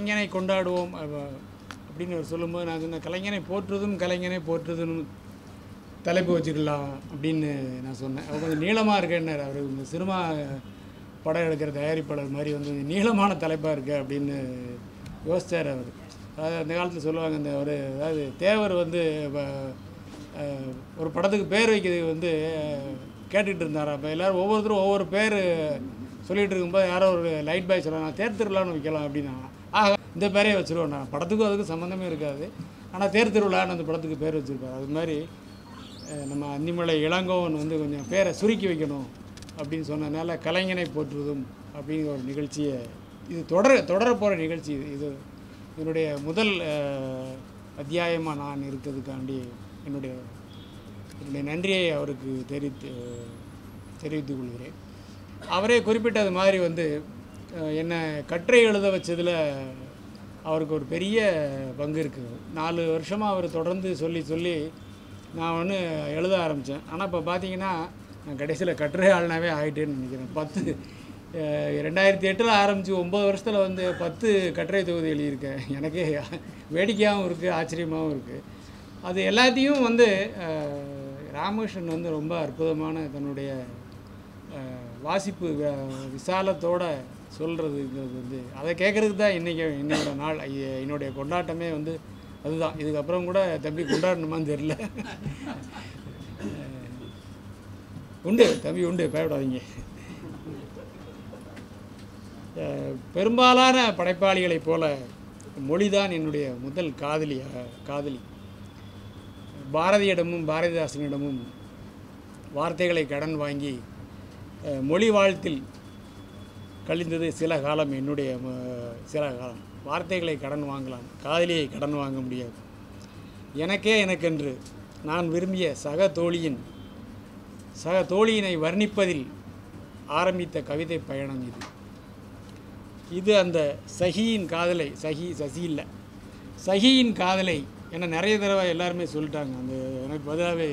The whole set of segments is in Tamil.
கலைஞனை கொண்டாடுவோம் அவ- அப்படின்னு அவர் சொல்லும்போது நான் சொன்னேன் கலைஞனை போற்றுதும் கலைஞனை போற்றுதுன்னு தலைப்பு வச்சுக்கலாம் அப்படின்னு நான் சொன்னேன் அவர் கொஞ்சம் நீளமாக இருக்கேன்னார் அவர் இந்த சினிமா படம் எடுக்கிற தயாரிப்பாளர் மாதிரி வந்து கொஞ்சம் நீளமான தலைப்பாக இருக்கு அப்படின்னு யோசிச்சார் அவர் அதாவது அந்த காலத்தில் சொல்லுவாங்க இந்த ஒரு அதாவது தேவர் வந்து வ- அஹ், ஒரு படத்துக்கு பேர் வைக்கிறது வந்து அஹ், கேட்டுட்டு இருந்தார் அப்போ எல்லோரும் ஒவ்வொருத்தரும் ஒவ்வொரு பேர் சொல்லிட்டு இருக்கும்போது யாரோ ஒரு லைட் பாய் சொல்லுவாங்க நான் தேர் திருவிழான்னு வைக்கலாம் அப்படின்னா ஆக இந்த பேரே வச்சுருவோம் நான் படத்துக்கும் அதுக்கும் சம்மந்தமே இருக்காது ஆனால் தேர் திருவிழான்னு அந்த படத்துக்கு பேர் வச்சுருப்பார் அது மாதிரி அஹ், நம்ம அன்னிமலை இளங்கோவன் வந்து கொஞ்சம் பேரை சுருக்கி வைக்கணும் அப்படின்னு சொன்னதுனால கலைஞனை போற்றுவதும் அப்படிங்கிற ஒரு நிகழ்ச்சியை இது தொடர தொடர போகிற நிகழ்ச்சி இது இது என்னுடைய முதல் அத்தியாயமாக நான் இருக்கிறதுக்காண்டி என்னுடைய என்னுடைய நன்றியை அவருக்கு தெரிவித்து தெரிவித்துக் கொள்கிறேன் அவரே குறிப்பிட்டது மாதிரி வந்து அஹ், என்னை கட்டுரை எழுத வச்சதில் அவருக்கு ஒரு பெரிய பங்கு இருக்குது நாலு வருஷமாக அவர் தொடர்ந்து சொல்லி சொல்லி நான் ஒன்று எழுத ஆரம்பித்தேன் ஆனால் இப்போ பார்த்தீங்கன்னா நான் கடைசியில் கட்டுரை ஆளுனாவே ஆகிட்டேன்னு நினைக்கிறேன் பத்து அஹ், ரெண்டாயிரத்தி எட்டில் ஆரம்பித்து ஒம்பது வருஷத்தில் வந்து பத்து கட்டுரை தொகுதி எழுதியிருக்கேன் எனக்கே வேடிக்கையாகவும் இருக்குது ஆச்சரியமாகவும் இருக்குது அது எல்லாத்தையும் வந்து அஹ், ராமகிருஷ்ணன் வந்து ரொம்ப அற்புதமான தன்னுடைய அஹ், வாசிப்பு வ- விசாலத்தோட சொல்கிறதுங்கிறது வந்து அதை கேட்குறதுக்கு தான் இன்றைக்கி என்னோட நாள் ஐய- என்னுடைய கொண்டாட்டமே வந்து அதுதான் இதுக்கப்புறம் கூட தம்பி கொண்டாடணுமான்னு தெரில உண்டு தம்பி உண்டு பயப்படாதீங்க அஹ், பெரும்பாலான படைப்பாளிகளைப் போல மொழிதான் என்னுடைய முதல் காதலி அஹ், காதலி பாரதியிடமும் பாரதிதாசனிடமும் வார்த்தைகளை கடன் வாங்கி அஹ், மொழி வாழ்த்தில் கழிந்தது சில காலம் என்னுடைய ம- சில காலம் வார்த்தைகளை கடன் வாங்கலாம் காதலியை கடன் வாங்க முடியாது எனக்கே எனக்கென்று நான் விரும்பிய சக தோழியின் சக தோழியினை வர்ணிப்பதில் ஆரம்பித்த கவிதை பயணம் இது இது அந்த சகியின் காதலை சகி சசி இல்லை சகியின் காதலை என்ன நிறைய தடவை எல்லாருமே சொல்லிட்டாங்க அந்த எனக்கு பதிலாகவே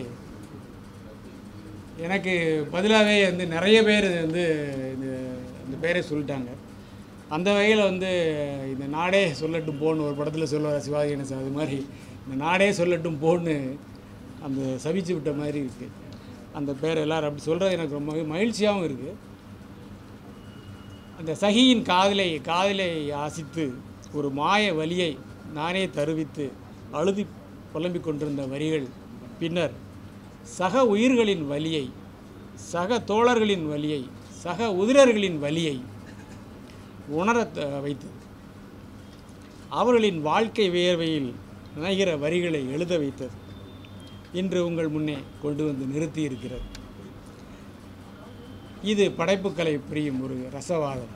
எனக்கு பதிலாகவே வந்து நிறைய பேர் வந்து இந்த இந்த பேரை சொல்லிட்டாங்க அந்த வகையில் வந்து இந்த நாடே சொல்லட்டும் போன்னு ஒரு படத்தில் சொல்லுவார் சிவாஜி கணேசன் அது மாதிரி இந்த நாடே சொல்லட்டும் போன்னு அந்த சபிச்சு விட்ட மாதிரி இருக்குது அந்த பேர் எல்லாரும் அப்படி சொல்கிறது எனக்கு ரொம்ப மகிழ்ச்சியாகவும் இருக்குது அந்த சகியின் காதலை காதலை ஆசித்து ஒரு மாய வலியை நானே தருவித்து அழுதி புலம்பிக் கொண்டிருந்த வரிகள் பின்னர் சக உயிர்களின் வலியை சக தோழர்களின் வலியை சக உதிரர்களின் வலியை உணரத் வைத்தது அவர்களின் வாழ்க்கை வியர்வையில் நனைகிற வரிகளை எழுத வைத்தது இன்று உங்கள் முன்னே கொண்டு வந்து நிறுத்தி இருக்கிறது இது படைப்புக்கலை புரியும் ஒரு ரசவாதம்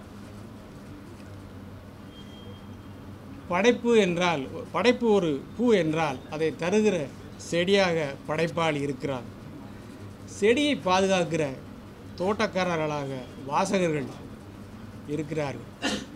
படைப்பு என்றால் படைப்பு ஒரு பூ என்றால் அதை தருகிற செடியாக படைப்பாளி இருக்கிறார் செடியை பாதுகாக்கிற தோட்டக்காரர்களாக வாசகர்கள் இருக்கிறார்கள்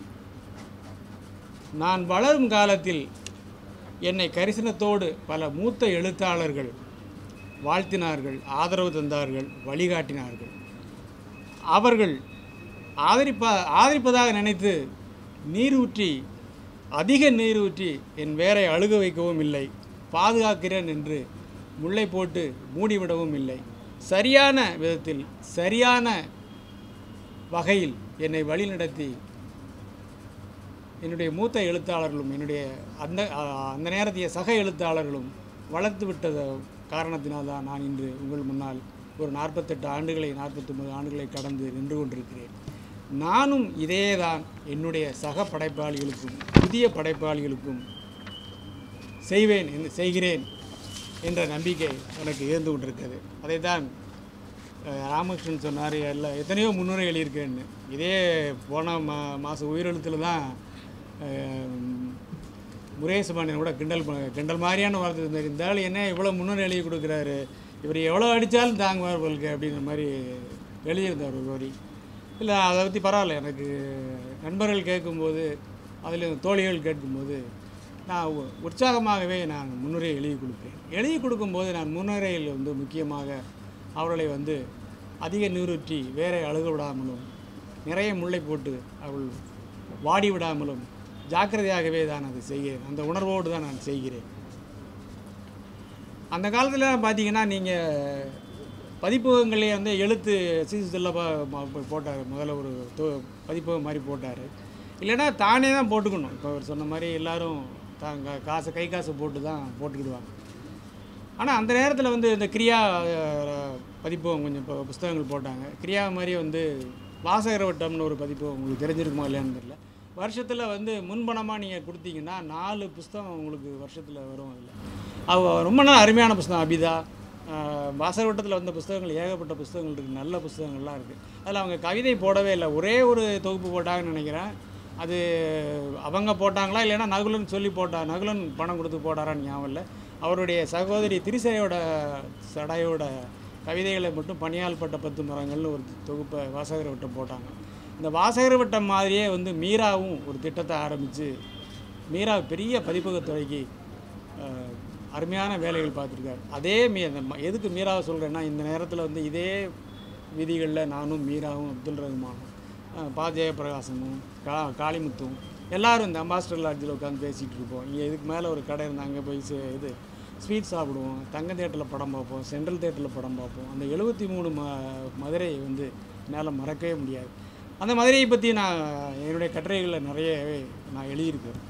நான் வளரும் காலத்தில் என்னை கரிசனத்தோடு பல மூத்த எழுத்தாளர்கள் வாழ்த்தினார்கள் ஆதரவு தந்தார்கள் வழிகாட்டினார்கள் அவர்கள் ஆதரிப்பா ஆதரிப்பதாக நினைத்து நீர் ஊற்றி அதிக நீர் ஊற்றி என் வேரை அழுக வைக்கவும் இல்லை பாதுகாக்கிறேன் என்று முல்லை போட்டு மூடிவிடவும் இல்லை சரியான விதத்தில் சரியான வகையில் என்னை வழிநடத்தி என்னுடைய மூத்த எழுத்தாளர்களும் என்னுடைய அந்த அ- அந்த நேரத்திய சக எழுத்தாளர்களும் வளர்த்து விட்டத காரணத்தினால்தான் நான் இன்று உங்கள் முன்னால் ஒரு நாற்பத்தெட்டு ஆண்டுகளை நாற்பத்தொம்பது ஆண்டுகளை கடந்து நின்று கொண்டிருக்கிறேன் நானும் இதே தான் என்னுடைய சக படைப்பாளிகளுக்கும் புதிய படைப்பாளிகளுக்கும் செய்வேன் என்று செய்கிறேன் என்ற நம்பிக்கை எனக்கு இருந்து கொண்டிருக்கிறது அதைத்தான் அஹ், ராமகிருஷ்ணன் சொன்னார் எல்லாம் எத்தனையோ முன்னுரை எழுதியிருக்கேன்னு இதே போன மா மாதம் உயிரெழுத்தில் தான் அஹ், முருகேச பாண்டியன் கூட கிண்டல் பண்ண- கிண்டல் மாதிரியான வார்த்தை இருந்தார் இந்த ஆள் என்ன இவ்வளோ முன்னுரை எழுதி கொடுக்குறாரு இவர் எவ்வளோ அடித்தாலும் தாங்குவார் போலுக்கு அப்படிங்கிற மாதிரி எழுதியிருந்தார் ஒரு வரி இல்லை அதை பற்றி பரவாயில்ல எனக்கு நண்பர்கள் கேட்கும்போது அதில் தோழிகள் கேட்கும்போது நான் உ- உற்சாகமாகவே நான் முன்னுரை எழுதி கொடுப்பேன் எழுதி கொடுக்கும்போது நான் முன்னுரையில் வந்து முக்கியமாக அவர்களை வந்து அதிக நீரூற்றி வேற அழுக விடாமலும் நிறைய முல்லை போட்டு அவள் வாடி விடாமலும் ஜாக்கிரதையாகவே தான் அதை செய்கிறேன் அந்த உணர்வோடு தான் நான் செய்கிறேன் அந்த காலத்தில் பார்த்தீங்கன்னா நீங்கள் பதிப்பகங்களே வந்து எழுத்து சிசு செல்லப்பா போட்டார் முதல்ல ஒரு தொ பதிப்பகம் மாதிரி போட்டார் இல்லைன்னா தானே தான் போட்டுக்கணும் இப்போ அவர் சொன்ன மாதிரி எல்லாரும் தாங்க காசை கை காசை போட்டு தான் போட்டுக்கிடுவாங்க ஆனால் அந்த நேரத்தில் வந்து இந்த கிரியா அஹ், பதிப்பகம் கொஞ்சம் இப்போ புஸ்தகங்கள் போட்டாங்க கிரியா மாதிரி வந்து வாசகர வட்டம்னு ஒரு பதிப்பகம் உங்களுக்கு தெரிஞ்சிருக்குமா இல்லையான்னு தெரியல வருஷத்தில் வந்து முன்பணமாக நீங்கள் கொடுத்தீங்கன்னா நாலு புஸ்தகம் உங்களுக்கு வருஷத்தில் வரும் அதில் அவ ரொம்ப நல்ல அருமையான புஸ்தகம் அபிதா அஹ், வாசகர் வட்டத்தில் வந்த புஸ்தகங்கள் ஏகப்பட்ட புஸ்தகங்கள் இருக்குது நல்ல புஸ்தகங்கள்லாம் இருக்குது அதில் அவங்க கவிதை போடவே இல்லை ஒரே ஒரு தொகுப்பு போட்டாங்கன்னு நினைக்கிறேன் அது அவங்க போட்டாங்களா இல்லைன்னா நகுலன் சொல்லி போட்டா நகுலன் பணம் கொடுத்து போட்டாரான்னு ஞாபகம் இல்லை அவருடைய சகோதரி திரிசரையோட சடையோட கவிதைகளை மட்டும் பணியால் பட்ட பத்து மரங்கள்னு ஒரு தொகுப்பை வாசகர் வட்டம் போட்டாங்க இந்த வாசகர் வட்டம் மாதிரியே வந்து மீராவும் ஒரு திட்டத்தை ஆரம்பித்து மீரா பெரிய பதிப்பகத்துறைக்கு அஹ், அருமையான வேலைகள் பார்த்துருக்காரு அதே மீ அந்த ம- எதுக்கு மீராவை சொல்கிறேன்னா இந்த நேரத்தில் வந்து இதே விதிகளில் நானும் மீராவும் அப்துல் ரஹ்மானும் அஹ், பா ஜெயபிரகாசமும் கா காளிமுத்தும் எல்லாரும் இந்த அம்பாஸ்டர் லாட்ஜில் உட்காந்து பேசிகிட்டு இருப்போம் இங்கே இதுக்கு மேலே ஒரு கடை இருந்தால் அங்கே போய் சே- இது ஸ்வீட் சாப்பிடுவோம் தங்க தேட்டரில் படம் பார்ப்போம் சென்ட்ரல் தேட்டரில் படம் பார்ப்போம் அந்த எழுபத்தி மூணு ம மதுரை வந்து என்னால் மறக்கவே முடியாது அந்த மதுரையை பற்றி நான் என்னுடைய கட்டுரைகளில் நிறையவே நான் எழுதியிருக்கேன்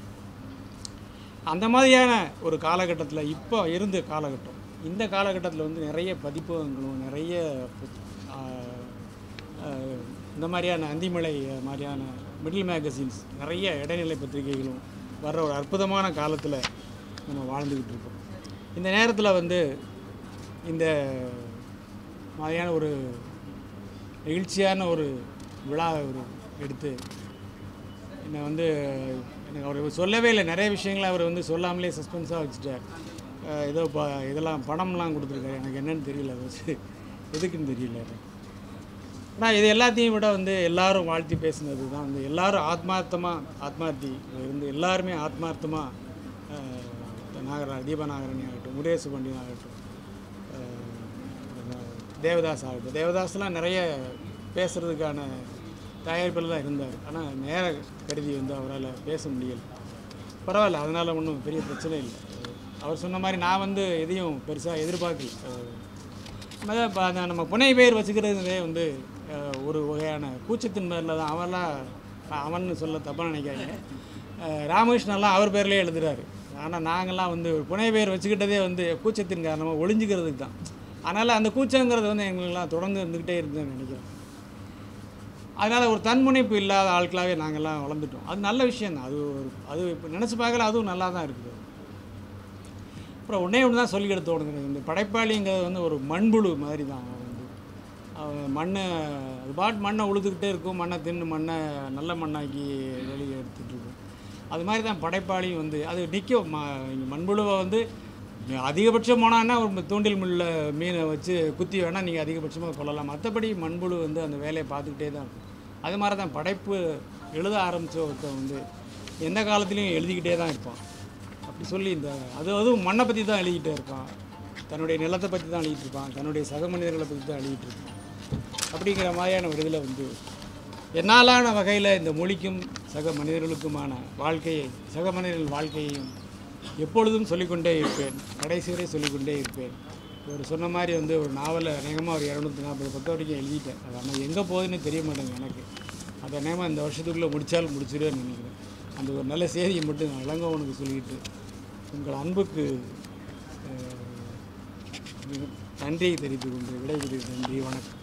அந்த மாதிரியான ஒரு காலகட்டத்தில் இப்போ இருந்த காலகட்டம் இந்த காலகட்டத்தில் வந்து நிறைய பதிப்பகங்களும் நிறைய புத்- ஆஹ், ஆஹ், இந்த மாதிரியான அந்திமலை மாதிரியான மிடில் மேகசின்ஸ் நிறைய இடைநிலை பத்திரிகைகளும் வர்ற ஒரு அற்புதமான காலத்தில் நம்ம வாழ்ந்துக்கிட்டு இருக்கோம் இந்த நேரத்தில் வந்து இந்த மாதிரியான ஒரு நெகிழ்ச்சியான ஒரு விழா ஒரு எடுத்து என்னை வந்து எனக்கு அவர் சொல்லவே இல்லை நிறைய விஷயங்களை அவர் வந்து சொல்லாமலே சஸ்பென்ஸாக வச்சுட்டார் அஹ் ஏதோ ப இதெல்லாம் பணம்லாம் கொடுத்துருக்காரு எனக்கு என்னன்னு தெரியல அது வந்து எதுக்குன்னு தெரியல அது ஆனால் இது எல்லாத்தையும் விட வந்து எல்லாரும் வாழ்த்தி பேசுனது தான் வந்து எல்லாரும் ஆத்மார்த்தமாக ஆத்மார்த்தி இருந்து எல்லாருமே ஆத்மார்த்தமாக நாகரா தீபநாகரணி ஆகட்டும் முருகேசு பண்டியன் ஆகட்டும் அஹ் தேவதாஸ் ஆகட்டும் தேவதாஸ்லாம் நிறைய பேசுகிறதுக்கான தயாரிப்பில் தான் இருந்தார் ஆனால் நேர கருதி வந்து அவரால் பேச முடியல பரவாயில்ல அதனால் ஒன்றும் பெரிய பிரச்சனை இல்லை அவர் சொன்ன மாதிரி நான் வந்து எதையும் பெருசாக எதிர்பார்க்கல அஹ் அதான் இப்போ அந்த நம்ம புனை பெயர் வச்சுக்கிறதுலே வந்து அஹ், ஒரு வகையான கூச்சத்தின் பேரில் தான் அவன்லாம் அவன் சொல்ல தப்பாக நினைக்காதீங்க அஹ், ராமகிருஷ்ணன்லாம் அவர் பேர்லேயே எழுதுறாரு ஆனால் நாங்கள்லாம் வந்து ஒரு புனை பெயர் வச்சுக்கிட்டதே வந்து கூச்சத்தின் காரணமாக ஒளிஞ்சிக்கிறதுக்கு தான் அதனால் அந்த கூச்சங்கிறது வந்து எங்களுக்கெல்லாம் தொடர்ந்து இருந்துக்கிட்டே இருந்தேன்னு நினைக்கிறேன் அதனால் ஒரு தன்முனைப்பு இல்லாத ஆட்களாகவே நாங்கள்லாம் வளர்ந்துட்டோம் அது நல்ல விஷயம் அது ஒரு அது இப்போ நினச்சி பார்க்கல அதுவும் நல்லா தான் இருக்குது அப்புறம் ஒன்றே ஒன்று தான் சொல்லிக்கிட்டு தோணுது எனக்கு. இந்த படைப்பாளிங்கிறது வந்து ஒரு மண்புழு மாதிரி தான் அவன் வந்து அவன் மண்ணை அது பாட்டு மண்ணை உழுதுகிட்டே இருக்கும் மண்ணை தின்னு மண்ணை நல்ல மண்ணாக்கி வெளியே எடுத்துகிட்டு இருக்கும் அது மாதிரி தான் படைப்பாளியும் வந்து அது நிற்கும் ம இங்க மண்புழுவை வந்து அதிகபட்சம் போனான்னா ஒரு தூண்டில் முள்ள மீனை வச்சு குத்தி வேணால் நீங்கள் அதிகபட்சமாக கொள்ளலாம் மற்றபடி மண்புழு வந்து அந்த வேலையை பார்த்துக்கிட்டே தான் இருக்கும் அது மாதிரி தான் படைப்பு எழுத ஆரம்பித்த ஒருத்தன் வந்து எந்த காலத்துலேயும் எழுதிக்கிட்டே தான் இருப்பான் அப்படி சொல்லி இந்த அது அதுவும் மண்ணை பற்றி தான் எழுதிக்கிட்டே இருப்பான் தன்னுடைய நிலத்தை பற்றி தான் எழுதிட்டு இருப்பான் தன்னுடைய சக மனிதர்களை பற்றி தான் எழுதிட்டு இருப்பான் அப்படிங்கிற மாதிரியான ஒரு இதில் வந்து என்னாலான வகையில் இந்த மொழிக்கும் சக மனிதர்களுக்குமான வாழ்க்கையை சக மனிதர்கள் வாழ்க்கையையும் எப்பொழுதும் சொல்லிக்கொண்டே இருப்பேன் கடைசி வரை சொல்லிக்கொண்டே இருப்பேன் ஒரு சொன்ன மாதிரி வந்து ஒரு நாவலை அநேகமாக ஒரு இரநூத்தி நாற்பது பக்கம் வரைக்கும் எழுதிட்டேன் அது ஆனால் எங்கே போகுதுன்னு தெரிய மாட்டேங்குது எனக்கு அதை அநேகமாக இந்த வருஷத்துக்குள்ளே முடித்தாலும் முடிச்சிடுவேன்னு நினைக்கிறேன் அந்த ஒரு நல்ல செய்தியை மட்டும் நான் இளங்கோவனுக்கு சொல்லிக்கிட்டு உங்கள் அன்புக்கு அஹ், நன்றியை தெரிவித்துக் கொண்டு விடைபெறுகிறேன் நன்றி வணக்கம்